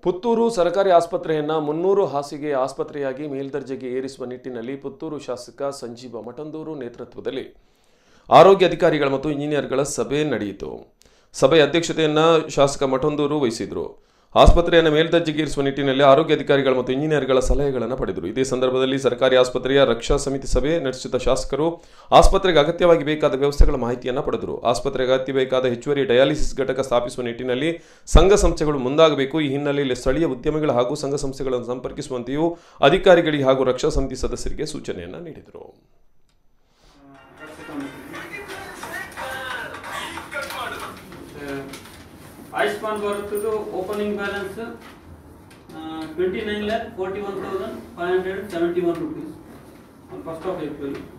ಪುತ್ತೂರು ಸರ್ಕಾರಿ ಆಸ್ಪತ್ರೆಯನ್ನ ಮುನ್ನೂರು ಹಾಸಿಗೆ ಆಸ್ಪತ್ರೆಯಾಗಿ ಮೇಲ್ದರ್ಜೆಗೆ ಏರಿಸುವ ನಿಟ್ಟಿನಲ್ಲಿ ಪುತ್ತೂರು ಶಾಸಕ ಸಂಜೀವ ಮಠಂದೂರು ನೇತೃತ್ವದಲ್ಲಿ ಆರೋಗ್ಯ ಅಧಿಕಾರಿಗಳ ಮತ್ತು ಇಂಜಿನಿಯರ್ಗಳ ಸಭೆ ನಡೆಯಿತು ಸಭೆಯ ಅಧ್ಯಕ್ಷತೆಯನ್ನ ಶಾಸಕ ಮಠಂದೂರು ವಹಿಸಿದ್ರು ಆಸ್ಪತ್ರೆಯನ್ನು ಮೇಲ್ದರ್ಜೆಗೇರಿಸುವ ನಿಟ್ಟಿನಲ್ಲಿ ಆರೋಗ್ಯ ಅಧಿಕಾರಿಗಳ ಮತ್ತು ಇಂಜಿನಿಯರ್ಗಳ ಸಲಹೆಗಳನ್ನು ಪಡೆದರು ಇದೇ ಸಂದರ್ಭದಲ್ಲಿ ಸರ್ಕಾರಿ ಆಸ್ಪತ್ರೆಯ ರಕ್ಷಾ ಸಮಿತಿ ಸಭೆ ನಡೆಸಿದ ಶಾಸಕರು ಆಸ್ಪತ್ರೆಗೆ ಅಗತ್ಯವಾಗಿ ಬೇಕಾದ ವ್ಯವಸ್ಥೆಗಳ ಮಾಹಿತಿಯನ್ನು ಪಡೆದರು ಆಸ್ಪತ್ರೆಗೆ ಅಗತ್ಯ ಬೇಕಾದ ಹೆಚ್ಚುವರಿ ಡಯಾಲಿಸಿಸ್ ಘಟಕ ಸ್ಥಾಪಿಸುವ ನಿಟ್ಟಿನಲ್ಲಿ ಸಂಘ ಸಂಸ್ಥೆಗಳು ಮುಂದಾಗಬೇಕು ಈ ಹಿನ್ನೆಲೆಯಲ್ಲಿ ಸ್ಥಳೀಯ ಉದ್ಯಮಿಗಳ ಹಾಗೂ ಸಂಘ ಸಂಸ್ಥೆಗಳನ್ನು ಸಂಪರ್ಕಿಸುವಂತೆಯೂ ಅಧಿಕಾರಿಗಳಿಗೆ ಹಾಗೂ ರಕ್ಷಾ ಸಮಿತಿ ಸದಸ್ಯರಿಗೆ ಸೂಚನೆಯನ್ನು ನೀಡಿದರು ಆಯುಷ್ಮಾನ್ ಭಾರತದ್ದು opening balance twenty nine lakh forty one thousand five hundred seventy one rupees first of April